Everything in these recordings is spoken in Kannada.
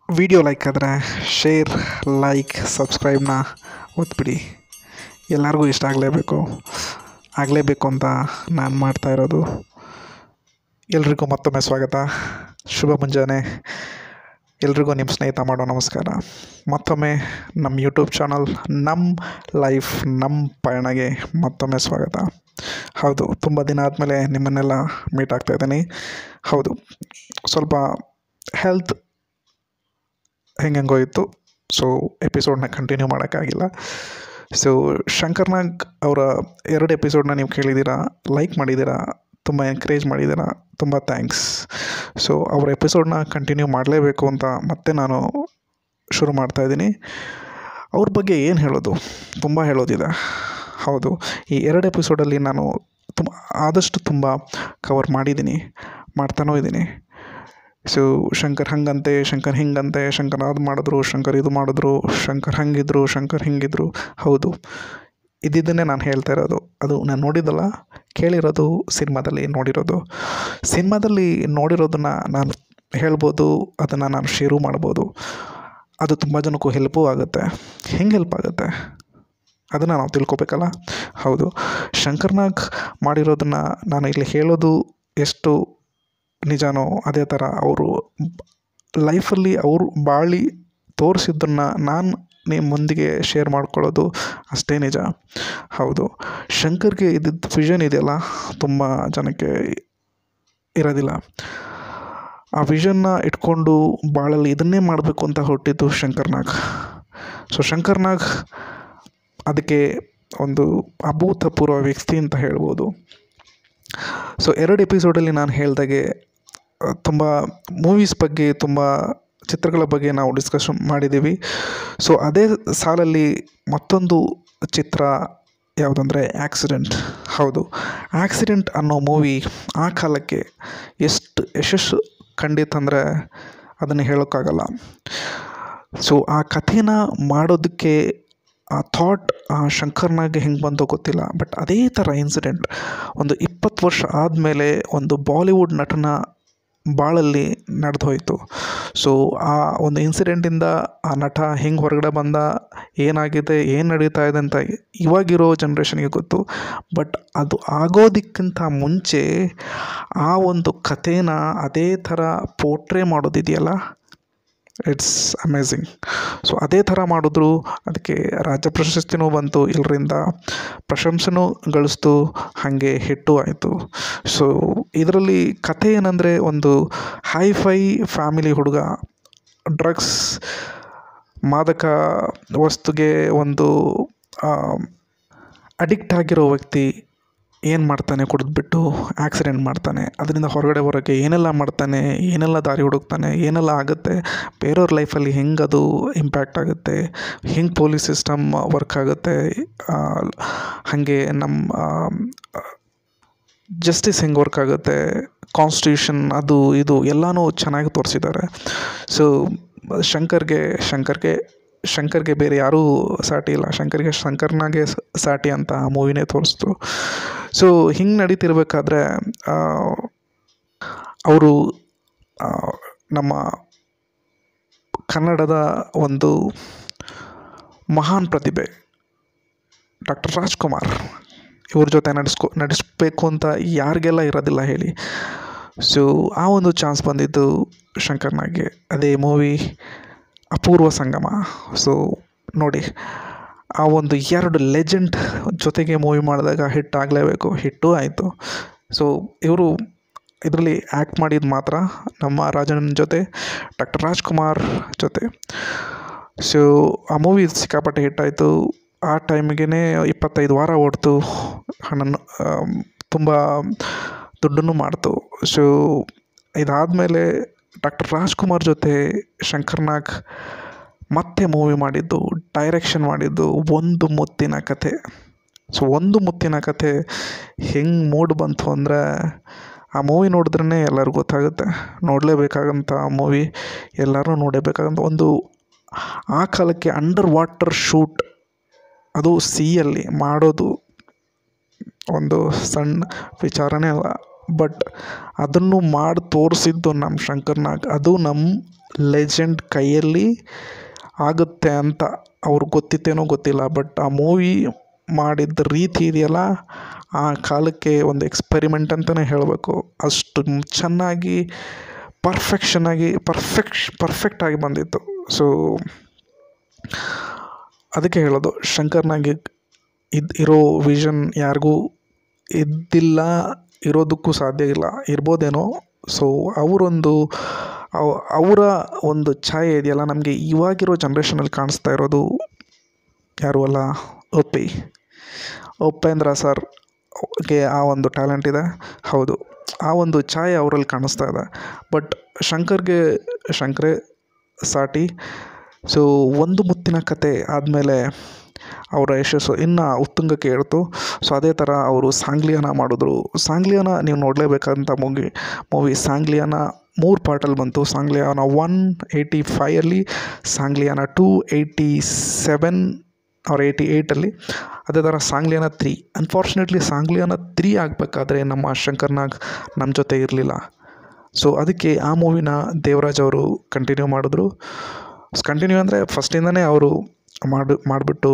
ವಿಡಿಯೋ ಲೈಕ್ ಆದರೆ ಶೇರ್ ಲೈಕ್ ಸಬ್ಸ್ಕ್ರೈಬ್ನ ಒತ್ಬಿಡಿ ಎಲ್ಲರಿಗೂ ಇಷ್ಟ ಆಗಲೇಬೇಕು ಆಗಲೇಬೇಕು ಅಂತ ನಾನು ಮಾಡ್ತಾ ಇರೋದು ಎಲ್ರಿಗೂ ಮತ್ತೊಮ್ಮೆ ಸ್ವಾಗತ ಶುಭ ಮುಂಜಾನೆ ಎಲ್ರಿಗೂ ನಿಮ್ಮ ಸ್ನೇಹಿತ ಮಾಡೋ ನಮಸ್ಕಾರ ಮತ್ತೊಮ್ಮೆ ನಮ್ಮ ಯೂಟ್ಯೂಬ್ ಚಾನಲ್ ನಮ್ಮ ಲೈಫ್ ನಮ್ಮ ಪಯಣಗೆ ಮತ್ತೊಮ್ಮೆ ಸ್ವಾಗತ ಹೌದು ತುಂಬ ದಿನ ಆದಮೇಲೆ ನಿಮ್ಮನ್ನೆಲ್ಲ ಮೀಟ್ ಆಗ್ತಾ ಇದ್ದೀನಿ ಹೌದು ಸ್ವಲ್ಪ ಹೆಲ್ತ್ ಹೆಂಗೆಂಗೋ ಇತ್ತು ಸೊ ಎಪಿಸೋಡ್ನ ಕಂಟಿನ್ಯೂ ಮಾಡೋಕ್ಕಾಗಿಲ್ಲ ಸೊ ಶಂಕರ್ನಾಗ್ ಅವರ ಎರಡು ಎಪಿಸೋಡ್ನ ನೀವು ಕೇಳಿದ್ದೀರಾ ಲೈಕ್ ಮಾಡಿದ್ದೀರಾ ತುಂಬ ಎನ್ಕರೇಜ್ ಮಾಡಿದ್ದೀರಾ ತುಂಬ ಥ್ಯಾಂಕ್ಸ್ ಸೊ ಅವ್ರ ಎಪಿಸೋಡ್ನ ಕಂಟಿನ್ಯೂ ಮಾಡಲೇಬೇಕು ಅಂತ ಮತ್ತೆ ನಾನು ಶುರು ಮಾಡ್ತಾಯಿದ್ದೀನಿ ಅವ್ರ ಬಗ್ಗೆ ಏನು ಹೇಳೋದು ತುಂಬ ಹೇಳೋದಿದೆ ಹೌದು ಈ ಎರಡು ಎಪಿಸೋಡಲ್ಲಿ ನಾನು ತುಂಬ ಆದಷ್ಟು ತುಂಬ ಕವರ್ ಮಾಡಿದ್ದೀನಿ ಮಾಡ್ತಾನೂ ಇದ್ದೀನಿ ಸೊ ಶಂಕರ್ ಹಂಗಂತೆ ಶಂಕರ್ ಹಿಂಗಂತೆ ಶಂಕರ್ ಅದು ಮಾಡಿದ್ರು ಶಂಕರ್ ಇದು ಮಾಡಿದ್ರು ಶಂಕರ್ ಹಂಗಿದ್ರು ಶಂಕರ್ ಹಿಂಗಿದ್ರು ಹೌದು ಇದ್ದಿದ್ದನ್ನೇ ನಾನು ಹೇಳ್ತಾ ಇರೋದು ಅದು ನಾನು ನೋಡಿದ್ದಲ್ಲ ಕೇಳಿರೋದು ಸಿನಿಮಾದಲ್ಲಿ ನೋಡಿರೋದು ಸಿನಿಮಾದಲ್ಲಿ ನೋಡಿರೋದನ್ನು ನಾನು ಹೇಳ್ಬೋದು ಅದನ್ನು ನಾನು ಶೇರು ಮಾಡ್ಬೋದು ಅದು ತುಂಬ ಜನಕ್ಕೂ ಹೆಲ್ಪೂ ಆಗುತ್ತೆ ಹೆಂಗೆ ಹೆಲ್ಪ್ ಆಗುತ್ತೆ ಅದನ್ನು ನಾವು ತಿಳ್ಕೊಬೇಕಲ್ಲ ಹೌದು ಶಂಕರ್ನಾಗ್ ಮಾಡಿರೋದನ್ನು ನಾನು ಇಲ್ಲಿ ಹೇಳೋದು ಎಷ್ಟು ನಿಜಾನೋ ಅದೇ ಥರ ಅವರು ಲೈಫಲ್ಲಿ ಅವರು ಬಾಳಿ ತೋರಿಸಿದ್ದನ್ನು ನಾನು ನಿಮ್ಮೊಂದಿಗೆ ಶೇರ್ ಮಾಡ್ಕೊಳ್ಳೋದು ಅಷ್ಟೇ ನಿಜ ಹೌದು ಶಂಕರ್ಗೆ ಇದ್ದಿದ್ದು ವಿಷನ್ ಇದೆಯಲ್ಲ ತುಂಬ ಜನಕ್ಕೆ ಇರೋದಿಲ್ಲ ಆ ವಿಷನ್ನ ಇಟ್ಕೊಂಡು ಬಾಳಲ್ಲಿ ಇದನ್ನೇ ಮಾಡಬೇಕು ಅಂತ ಹೊರಟಿದ್ದು ಶಂಕರ್ನಾಗ್ ಸೊ ಶಂಕರ್ನಾಗ್ ಅದಕ್ಕೆ ಒಂದು ಅಭೂತಪೂರ್ವ ವ್ಯಕ್ತಿ ಅಂತ ಹೇಳ್ಬೋದು ಸೊ ಎರಡು ಎಪಿಸೋಡಲ್ಲಿ ನಾನು ಹೇಳ್ದಾಗೆ ತುಂಬ ಮೂವೀಸ್ ಬಗ್ಗೆ ತುಂಬ ಚಿತ್ರಗಳ ಬಗ್ಗೆ ನಾವು ಡಿಸ್ಕಷನ್ ಮಾಡಿದ್ದೀವಿ ಸೊ ಅದೇ ಸಾಲಲ್ಲಿ ಮತ್ತೊಂದು ಚಿತ್ರ ಯಾವುದಂದರೆ ಆ್ಯಕ್ಸಿಡೆಂಟ್ ಹೌದು ಆ್ಯಕ್ಸಿಡೆಂಟ್ ಅನ್ನೋ ಮೂವಿ ಆ ಕಾಲಕ್ಕೆ ಎಷ್ಟು ಯಶಸ್ಸು ಕಂಡಿತ್ತಂದರೆ ಅದನ್ನು ಹೇಳೋಕ್ಕಾಗಲ್ಲ ಸೊ ಆ ಕಥೆನ ಮಾಡೋದಕ್ಕೆ ಆ ಥಾಟ್ ಆ ಶಂಕರ್ನಾಗೆ ಹೆಂಗೆ ಬಂದೋ ಗೊತ್ತಿಲ್ಲ ಬಟ್ ಅದೇ ಥರ ಇನ್ಸಿಡೆಂಟ್ ಒಂದು ಇಪ್ಪತ್ತು ವರ್ಷ ಆದಮೇಲೆ ಒಂದು ಬಾಲಿವುಡ್ ನಟನ ಬಾಳಲ್ಲಿ ನಡೆದು ಹೋಯಿತು ಸೊ ಆ ಒಂದು ಇನ್ಸಿಡೆಂಟಿಂದ ಆ ನಟ ಹೆಂಗೆ ಹೊರಗಡೆ ಬಂದ ಏನಾಗಿದೆ ಏನು ನಡೀತಾ ಇದೆ ಅಂತ ಇವಾಗಿರೋ ಜನ್ರೇಷನ್ಗೆ ಗೊತ್ತು ಬಟ್ ಅದು ಆಗೋದಕ್ಕಿಂತ ಮುಂಚೆ ಆ ಒಂದು ಕಥೆನ ಅದೇ ಥರ ಪೋಟ್ರೇ ಮಾಡೋದಿದೆಯಲ್ಲ ಇಟ್ಸ್ ಅಮೇಝಿಂಗ್ ಸೊ ಅದೇ ಥರ ಮಾಡಿದ್ರು ಅದಕ್ಕೆ ರಾಜ್ಯ ಪ್ರಶಸ್ತಿನೂ ಬಂತು ಎಲ್ಲರಿಂದ ಪ್ರಶಂಸೆನೂ ಗಳಿಸ್ತು ಹಾಗೆ ಹಿಟ್ಟು ಆಯಿತು ಸೊ ಇದರಲ್ಲಿ ಕಥೆ ಏನಂದರೆ ಒಂದು ಹೈ ಫೈ ಫ್ಯಾಮಿಲಿ ಹುಡುಗ ಡ್ರಗ್ಸ್ ಮಾದಕ ವಸ್ತುಗೆ ಒಂದು ಅಡಿಕ್ಟ್ ಆಗಿರೋ ವ್ಯಕ್ತಿ ಏನು ಮಾಡ್ತಾನೆ ಕುಡಿದ್ಬಿಟ್ಟು ಆಕ್ಸಿಡೆಂಟ್ ಮಾಡ್ತಾನೆ ಅದರಿಂದ ಹೊರಗಡೆ ಬರೋಕ್ಕೆ ಏನೆಲ್ಲ ಮಾಡ್ತಾನೆ ಏನೆಲ್ಲ ದಾರಿ ಹುಡುಕ್ತಾನೆ ಏನೆಲ್ಲ ಆಗುತ್ತೆ ಬೇರೆಯವ್ರ ಲೈಫಲ್ಲಿ ಹೆಂಗೆ ಅದು ಇಂಪ್ಯಾಕ್ಟ್ ಆಗುತ್ತೆ ಹೆಂಗೆ ಪೊಲೀಸ್ ಸಿಸ್ಟಮ್ ವರ್ಕ್ ಆಗುತ್ತೆ ಹಾಗೆ ನಮ್ಮ ಜಸ್ಟಿಸ್ ಹೆಂಗೆ ವರ್ಕ್ ಆಗುತ್ತೆ ಕಾನ್ಸ್ಟಿಟ್ಯೂಷನ್ ಅದು ಇದು ಎಲ್ಲನೂ ಚೆನ್ನಾಗಿ ತೋರಿಸಿದ್ದಾರೆ ಸೊ ಶಂಕರ್ಗೆ ಶಂಕರ್ಗೆ ಶಂಕರ್ಗೆ ಬೇರೆ ಯಾರೂ ಸಾಟಿ ಇಲ್ಲ ಶಂಕರ್ಗೆ ಶಂಕರ್ನಾಗೆ ಸಾಟಿ ಅಂತ ಆ ಮೂವಿನೇ ತೋರಿಸ್ತು ಸೊ ಹಿಂಗೆ ನಡೀತಿರ್ಬೇಕಾದ್ರೆ ಅವರು ನಮ್ಮ ಕನ್ನಡದ ಒಂದು ಮಹಾನ್ ಪ್ರತಿಭೆ ಡಾಕ್ಟರ್ ರಾಜ್ಕುಮಾರ್ ಇವ್ರ ಜೊತೆ ನಡೆಸ್ಕೊ ನಡೆಸಬೇಕು ಅಂತ ಯಾರಿಗೆಲ್ಲ ಇರೋದಿಲ್ಲ ಹೇಳಿ ಸೊ ಆ ಒಂದು ಚಾನ್ಸ್ ಬಂದಿದ್ದು ಶಂಕರ್ನಾಗೆ ಅದೇ ಮೂವಿ ಅಪೂರ್ವ ಸಂಗಮ ಸೊ ನೋಡಿ ಆ ಒಂದು ಎರಡು ಲೆಜೆಂಡ್ ಜೊತೆಗೆ ಮೂವಿ ಮಾಡಿದಾಗ ಹಿಟ್ ಆಗಲೇಬೇಕು ಹಿಟ್ಟು ಆಯಿತು ಸೊ ಇವರು ಇದರಲ್ಲಿ ಆ್ಯಕ್ಟ್ ಮಾಡಿದ ಮಾತ್ರ ನಮ್ಮ ರಾಜನ ಜೊತೆ ಡಾಕ್ಟರ್ ರಾಜ್ಕುಮಾರ್ ಜೊತೆ ಸೊ ಆ ಮೂವಿ ಸಿಕ್ಕಾಪಟ್ಟೆ ಹಿಟ್ಟಾಯಿತು ಆ ಟೈಮಿಗೆ ಇಪ್ಪತ್ತೈದು ವಾರ ಓಡ್ತು ಹಣ್ಣನ್ನು ತುಂಬ ದುಡ್ಡನ್ನು ಮಾಡ್ತು ಸೊ ಇದಾದಮೇಲೆ ಡಾಕ್ಟರ್ ರಾಜ್ಕುಮಾರ್ ಜೊತೆ ಶಂಕರ್ನಾಗ್ ಮತ್ತೆ ಮೂವಿ ಮಾಡಿದ್ದು ಡೈರೆಕ್ಷನ್ ಮಾಡಿದ್ದು ಒಂದು ಮುತ್ತಿನ ಕತೆ ಸೊ ಒಂದು ಮುತ್ತಿನ ಕತೆ ಹೆಂಗೆ ಮೂಡ್ ಬಂತು ಅಂದರೆ ಆ ಮೂವಿ ನೋಡಿದ್ರೇ ಎಲ್ಲರಿಗೂ ಗೊತ್ತಾಗುತ್ತೆ ನೋಡಲೇಬೇಕಾಗಂಥ ಮೂವಿ ಎಲ್ಲರೂ ನೋಡಲೇಬೇಕಾಗಂಥ ಒಂದು ಆ ಕಾಲಕ್ಕೆ ಅಂಡರ್ ವಾಟರ್ ಶೂಟ್ ಅದು ಸಿಯಲ್ಲಿ ಮಾಡೋದು ಒಂದು ಸಣ್ಣ ವಿಚಾರನೇ ಅಲ್ಲ ಬಟ್ ಅದನ್ನು ಮಾಡಿ ತೋರಿಸಿದ್ದು ನಮ್ಮ ಶಂಕರ್ನಾಗ್ ಅದು ನಮ್ಮ ಲೆಜೆಂಡ್ ಕೈಯಲ್ಲಿ ಆಗುತ್ತೆ ಅಂತ ಅವ್ರಿಗೆ ಗೊತ್ತಿತ್ತೇನೋ ಗೊತ್ತಿಲ್ಲ ಬಟ್ ಆ ಮೂವಿ ಮಾಡಿದ್ದ ರೀತಿ ಇದೆಯಲ್ಲ ಆ ಕಾಲಕ್ಕೆ ಒಂದು ಎಕ್ಸ್ಪೆರಿಮೆಂಟ್ ಅಂತಲೇ ಹೇಳಬೇಕು ಅಷ್ಟು ಚೆನ್ನಾಗಿ ಪರ್ಫೆಕ್ಷನಾಗಿ ಪರ್ಫೆಕ್ಷ್ ಪರ್ಫೆಕ್ಟಾಗಿ ಬಂದಿತ್ತು ಸೊ ಅದಕ್ಕೆ ಹೇಳೋದು ಶಂಕರ್ನಾಗ್ ಇದು ಇರೋ ವಿಷನ್ ಯಾರಿಗೂ ಇದ್ದಿಲ್ಲ ಇರೋದಕ್ಕೂ ಸಾಧ್ಯ ಇಲ್ಲ ಇರ್ಬೋದೇನೋ ಸೊ ಅವರೊಂದು ಅವರ ಒಂದು ಛಾಯೆ ಇದೆಯಲ್ಲ ನಮಗೆ ಇವಾಗಿರೋ ಜನ್ರೇಷನಲ್ಲಿ ಕಾಣಿಸ್ತಾ ಇರೋದು ಯಾರು ಅಲ್ಲ ಒಪ್ಪಿ ಉಪೇಂದ್ರ ಸರ್ ಗೆ ಆ ಒಂದು ಟ್ಯಾಲೆಂಟ್ ಇದೆ ಹೌದು ಆ ಒಂದು ಛಾಯೆ ಅವರಲ್ಲಿ ಕಾಣಿಸ್ತಾ ಇದೆ ಬಟ್ ಶಂಕರ್ಗೆ ಶಂಕರೇ ಸಾಟಿ ಸೊ ಒಂದು ಮುತ್ತಿನ ಕತೆ ಆದಮೇಲೆ ಅವರ ಯಶಸ್ಸು ಇನ್ನು ಉತ್ತುಂಗಕ್ಕೆ ಏರ್ತು ಸೊ ಅದೇ ಥರ ಅವರು ಸಾಂಗ್ಲಿಯಾನ ಮಾಡಿದ್ರು ಸಾಂಗ್ಲಿಯಾನ ನೀವು ನೋಡಲೇಬೇಕಂತ ಮೂವಿ ಮೂವಿ ಸಾಂಗ್ಲಿಯಾನ ಮೂರು ಪಾರ್ಟಲ್ಲಿ ಬಂತು ಸಾಂಗ್ಲಿಯಾನ ಒನ್ ಏಯ್ಟಿ ಫೈಯಲ್ಲಿ ಸಾಂಗ್ಲಿಯಾನ ಟೂ ಏಯ್ಟಿ ಸೆವೆನ್ ಅವ್ರ ಏಯ್ಟಿ ಏಯ್ಟಲ್ಲಿ ಅದೇ ಥರ Sangliyana three unfortunately Sangliyana three ಆಗಬೇಕಾದ್ರೆ ನಮ್ಮ ಶಂಕರ್ನಾಗ್ ನಮ್ಮ ಜೊತೆ ಇರಲಿಲ್ಲ ಸೊ ಅದಕ್ಕೆ ಆ ಮೂವಿನ ದೇವರಾಜ್ ಅವರು ಕಂಟಿನ್ಯೂ ಮಾಡಿದ್ರು ಕಂಟಿನ್ಯೂ ಅಂದರೆ ಫಸ್ಟಿಂದನೇ ಅವರು ಮಾಡಿ ಮಾಡಿಬಿಟ್ಟು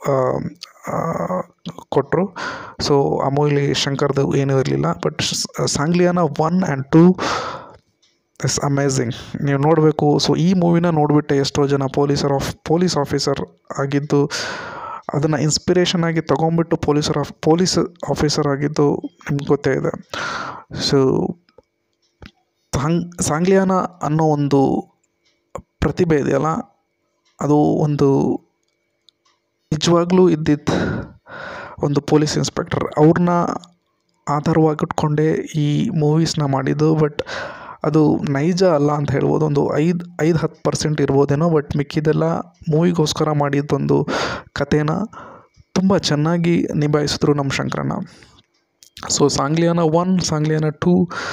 ಕೊಟ್ಟರು ಸೊ ಆ ಮೂವಿಲಿ ಶಂಕರ್ದು ಏನೂ ಇರಲಿಲ್ಲ but Sangliyana one and two is amazing ನೀವು ನೋಡಬೇಕು ಸೊ ಈ ಮೂವಿನ ನೋಡಿಬಿಟ್ಟೆ ಎಷ್ಟೋ ಜನ ಪೊಲೀಸರ್ ಆಫ್ ಪೊಲೀಸ್ ಆಫೀಸರ್ ಆಗಿದ್ದು ಅದನ್ನು ಇನ್ಸ್ಪಿರೇಷನ್ ಆಗಿ ತೊಗೊಂಬಿಟ್ಟು ಪೊಲೀಸರ್ ಆಫ್ ಪೊಲೀಸ್ ಆಫೀಸರ್ ಆಗಿದ್ದು ನಿಮ್ಗೆ ಗೊತ್ತೇ ಇದೆ ಸೊ ಸಾಂಗ್ ಸಾಂಗ್ಲಿಯಾನ ಅನ್ನೋ ಒಂದು ಪ್ರತಿಭೆ ಇದೆಯಲ್ಲ ಅದು ಒಂದು ನಿಜವಾಗ್ಲೂ ಇದ್ದಿದ್ದು ಒಂದು ಪೊಲೀಸ್ ಇನ್ಸ್ಪೆಕ್ಟರ್ ಅವ್ರನ್ನ ಆಧಾರವಾಗಿ ಇಟ್ಕೊಂಡೇ ಈ ಮೂವೀಸ್ನ ಮಾಡಿದ್ದು ಬಟ್ ಅದು ನೈಜ ಅಲ್ಲ ಅಂತ ಹೇಳ್ಬೋದು ಒಂದು ಐದು ಐದು ಹತ್ತು ಪರ್ಸೆಂಟ್ ಇರ್ಬೋದೇನೋ ಬಟ್ ಮಿಕ್ಕಿದೆಲ್ಲ ಮೂವಿಗೋಸ್ಕರ ಮಾಡಿದ್ದೊಂದು ಕಥೆನ ತುಂಬ ಚೆನ್ನಾಗಿ ನಿಭಾಯಿಸಿದ್ರು ನಮ್ಮ ಶಂಕರಣ್ಣ so Sangliyana one Sangliyana two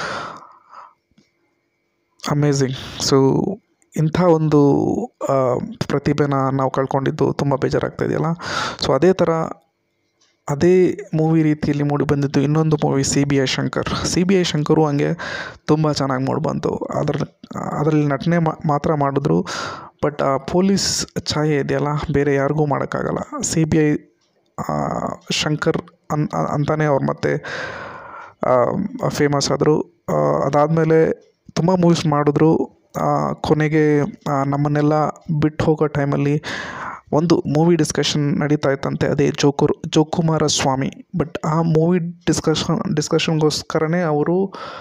amazing so ಇಂಥ ಒಂದು ಪ್ರತಿಭೆನ ನಾವು ಕಳ್ಕೊಂಡಿದ್ದು ತುಂಬ ಬೇಜಾರಾಗ್ತಾ ಇದೆಯಲ್ಲ ಸೊ ಅದೇ ಥರ ಅದೇ ಮೂವಿ ರೀತಿಯಲ್ಲಿ ಮೂಡಿ ಬಂದಿದ್ದು ಇನ್ನೊಂದು movie C B I Shankar C B I Shankar ಹಂಗೆ ತುಂಬ ಚೆನ್ನಾಗಿ ಮೂಡಿ ಬಂತು ಅದ್ರ ಅದರಲ್ಲಿ ನಟನೆ ಮಾತ್ರ ಮಾಡಿದ್ರು ಬಟ್ ಆ ಪೊಲೀಸ್ ಛಾಯೆ ಇದೆಯಲ್ಲ ಬೇರೆ ಯಾರಿಗೂ ಮಾಡೋಕ್ಕಾಗಲ್ಲ ಸಿ ಬಿ ಐ ಶಂಕರ್ ಅನ್ ಅಂತಲೇ ಅವ್ರು ಮತ್ತೆ ಫೇಮಸ್ ಆದರು ಅದಾದಮೇಲೆ ತುಂಬ ಮೂವೀಸ್ ಮಾಡಿದ್ರು ಕೊನೆಗೆ ನಮ್ಮನ್ನೆಲ್ಲ ಬಿಟ್ಟು ಹೋಗೋ ಟೈಮಲ್ಲಿ ಒಂದು ಮೂವಿ ಡಿಸ್ಕಷನ್ ನಡೀತಾ ಇತ್ತಂತೆ ಅದೇ ಜೋಕುರ್ ಜೋಕುಮಾರ ಸ್ವಾಮಿ ಬಟ್ ಆ ಮೂವಿ ಡಿಸ್ಕಷನ್ ಡಿಸ್ಕಷನ್ಗೋಸ್ಕರನೇ ಅವರು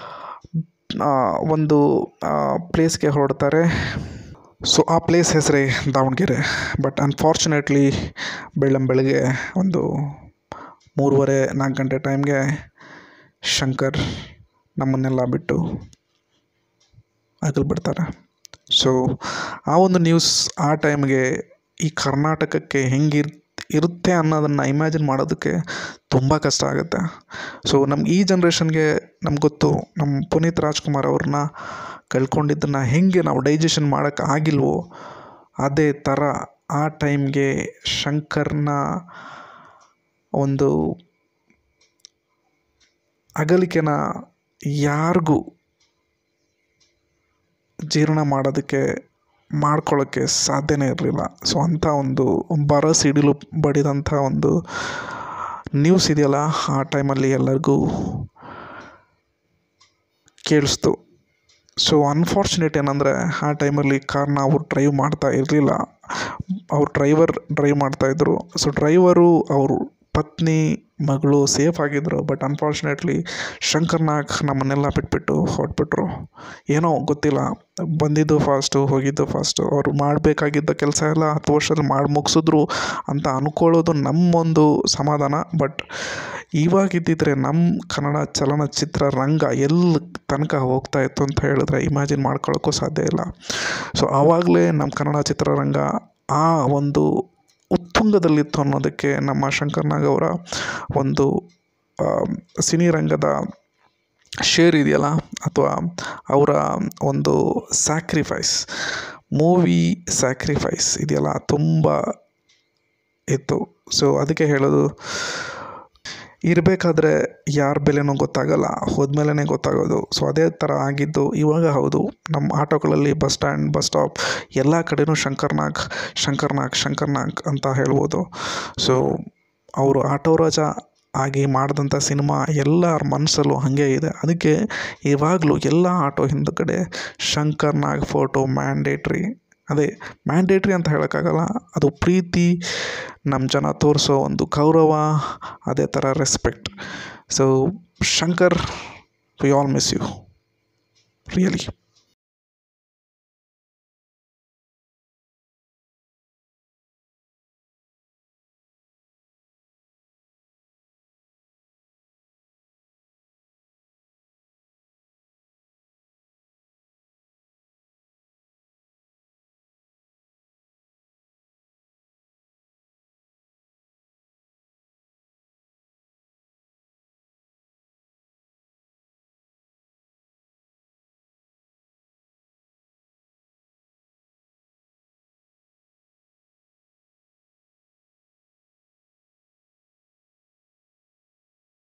ಒಂದು ಪ್ಲೇಸ್ಗೆ ಹೊರಡ್ತಾರೆ ಸೊ ಆ ಪ್ಲೇಸ್ ಹೆಸರೇ ದಾವಣಗೆರೆ ಬಟ್ ಅನ್ಫಾರ್ಚುನೇಟ್ಲಿ ಬೆಳ್ಳಂ ಬೆಳಗ್ಗೆ ಒಂದು ಮೂರುವರೆ ನಾಲ್ಕು ಗಂಟೆ ಟೈಮ್ಗೆ ಶಂಕರ್ ನಮ್ಮನ್ನೆಲ್ಲ ಬಿಟ್ಟು ಬಿಡ್ತಾರೆ ಸೊ ಆ ಒಂದು ನ್ಯೂಸ್ ಆ ಟೈಮ್ಗೆ ಈ ಕರ್ನಾಟಕಕ್ಕೆ ಹೆಂಗಿರ್ ಇರುತ್ತೆ ಅನ್ನೋದನ್ನು ಇಮ್ಯಾಜಿನ್ ಮಾಡೋದಕ್ಕೆ ತುಂಬ ಕಷ್ಟ ಆಗುತ್ತೆ ಸೊ ನಮ್ಗೆ ಈ ಜನ್ರೇಷನ್ಗೆ ನಮ್ಗೆ ಗೊತ್ತು ನಮ್ಮ ಪುನೀತ್ ರಾಜ್ಕುಮಾರ್ ಅವ್ರನ್ನ ಕಳ್ಕೊಂಡಿದ್ದನ್ನು ಹೇಗೆ ನಾವು ಡೈಜೆಷನ್ ಮಾಡೋಕ್ಕೆ ಆಗಿಲ್ವೋ ಅದೇ ಥರ ಆ ಟೈಮ್ಗೆ ಶಂಕರ್ನ ಒಂದು ಅಗಲಿಕೆನ ಯಾರಿಗೂ ಜೀರ್ಣ ಮಾಡೋದಕ್ಕೆ ಮಾಡ್ಕೊಳ್ಳೋಕ್ಕೆ ಸಾಧ್ಯನೇ ಇರಲಿಲ್ಲ ಸೊ ಅಂಥ ಒಂದು ಬರ ಸಿಡಿಲು ಬಡಿದಂಥ ಒಂದು ನ್ಯೂಸ್ ಇದೆಯಲ್ಲ ಆ ಟೈಮಲ್ಲಿ ಎಲ್ಲರಿಗೂ ಕೇಳಿಸ್ತು ಸೊ ಅನ್ಫಾರ್ಚುನೇಟ್ ಏನಂದರೆ ಆ ಟೈಮಲ್ಲಿ ಕಾರ್ನ ಅವ್ರು ಡ್ರೈವ್ ಮಾಡ್ತಾ ಇರಲಿಲ್ಲ ಅವ್ರು ಡ್ರೈವರ್ ಡ್ರೈವ್ ಮಾಡ್ತಾಯಿದ್ರು ಸೊ ಡ್ರೈವರು ಅವರು ಪತ್ನಿ ಮಗಳು ಸೇಫ್ ಆಗಿದ್ದರು ಬಟ್ ಅನ್ಫಾರ್ಚುನೇಟ್ಲಿ ಶಂಕರ್ನಾಗ್ ನಮ್ಮನ್ನೆಲ್ಲ ಬಿಟ್ಬಿಟ್ಟು ಹೊರಟ್ಬಿಟ್ರು ಏನೋ ಗೊತ್ತಿಲ್ಲ ಬಂದಿದ್ದು ಫಾಸ್ಟು ಹೋಗಿದ್ದು ಫಾಸ್ಟು ಅವರು ಮಾಡಬೇಕಾಗಿದ್ದ ಕೆಲಸ ಎಲ್ಲ ಹತ್ತು ವರ್ಷದಲ್ಲಿ ಮಾಡಿ ಮುಗಿಸಿದ್ರು ಅಂತ ಅಂದ್ಕೊಳ್ಳೋದು ನಮ್ಮೊಂದು ಸಮಾಧಾನ ಬಟ್ ಇವಾಗಿದ್ದಿದ್ರೆ ನಮ್ಮ ಕನ್ನಡ ಚಲನಚಿತ್ರ ರಂಗ ಎಲ್ಲಿ ತನಕ ಹೋಗ್ತಾ ಇತ್ತು ಅಂತ ಹೇಳಿದ್ರೆ ಇಮ್ಯಾಜಿನ್ ಮಾಡ್ಕೊಳ್ಳೋಕ್ಕೂ ಸಾಧ್ಯ ಇಲ್ಲ ಸೊ ಆವಾಗಲೇ ನಮ್ಮ ಕನ್ನಡ ಚಿತ್ರರಂಗ ಆ ಒಂದು ಉತ್ತುಂಗದಲ್ಲಿತ್ತು ಅನ್ನೋದಕ್ಕೆ ನಮ್ಮ ಶಂಕರ್ನಾಗ್ ಅವರ ಒಂದು ಸಿನಿರಂಗದ ಶೇರ್ ಇದೆಯಲ್ಲ ಅಥವಾ ಅವರ ಒಂದು ಸ್ಯಾಕ್ರಿಫೈಸ್ ಮೂವಿ ಸ್ಯಾಕ್ರಿಫೈಸ್ ಇದೆಯಲ್ಲ ತುಂಬ ಇತ್ತು ಸೊ ಅದಕ್ಕೆ ಹೇಳೋದು ಇರಬೇಕಾದ್ರೆ ಯಾರ ಬೆಲೆನೂ ಗೊತ್ತಾಗಲ್ಲ ಹೋದ್ಮೇಲೆ ಗೊತ್ತಾಗೋದು ಸೊ ಅದೇ ಥರ ಆಗಿದ್ದು ಇವಾಗ ಹೌದು ನಮ್ಮ ಆಟೋಗಳಲ್ಲಿ ಬಸ್ ಸ್ಟ್ಯಾಂಡ್ ಬಸ್ ಸ್ಟಾಪ್ ಎಲ್ಲ ಕಡೆನೂ ಶಂಕರ್ ನಾಗ್ ಶಂಕರ್ ನಾಗ್ ಶಂಕರ್ ನಾಗ್ ಅಂತ ಹೇಳ್ಬೋದು ಸೊ ಅವರು ಆಟೋ ರಾಜ ಆಗಿ ಮಾಡಿದಂಥ ಸಿನಿಮಾ ಎಲ್ಲರ ಮನಸ್ಸಲ್ಲೂ ಹಾಗೆ ಇದೆ ಅದಕ್ಕೆ ಇವಾಗಲೂ ಎಲ್ಲ ಆಟೋ ಹಿಂದ್ಗಡೆ ಶಂಕರ್ ನಾಗ್ ಫೋಟೋ ಮ್ಯಾಂಡೇಟ್ರಿ ಅದೇ ಮ್ಯಾಂಡೇಟ್ರಿ ಅಂತ ಹೇಳೋಕ್ಕಾಗಲ್ಲ ಅದು ಪ್ರೀತಿ ನಮ್ಮ ಜನ ತೋರಿಸೋ ಒಂದು ಗೌರವ ಅದೇ ಥರ respect so Shankar we all miss you really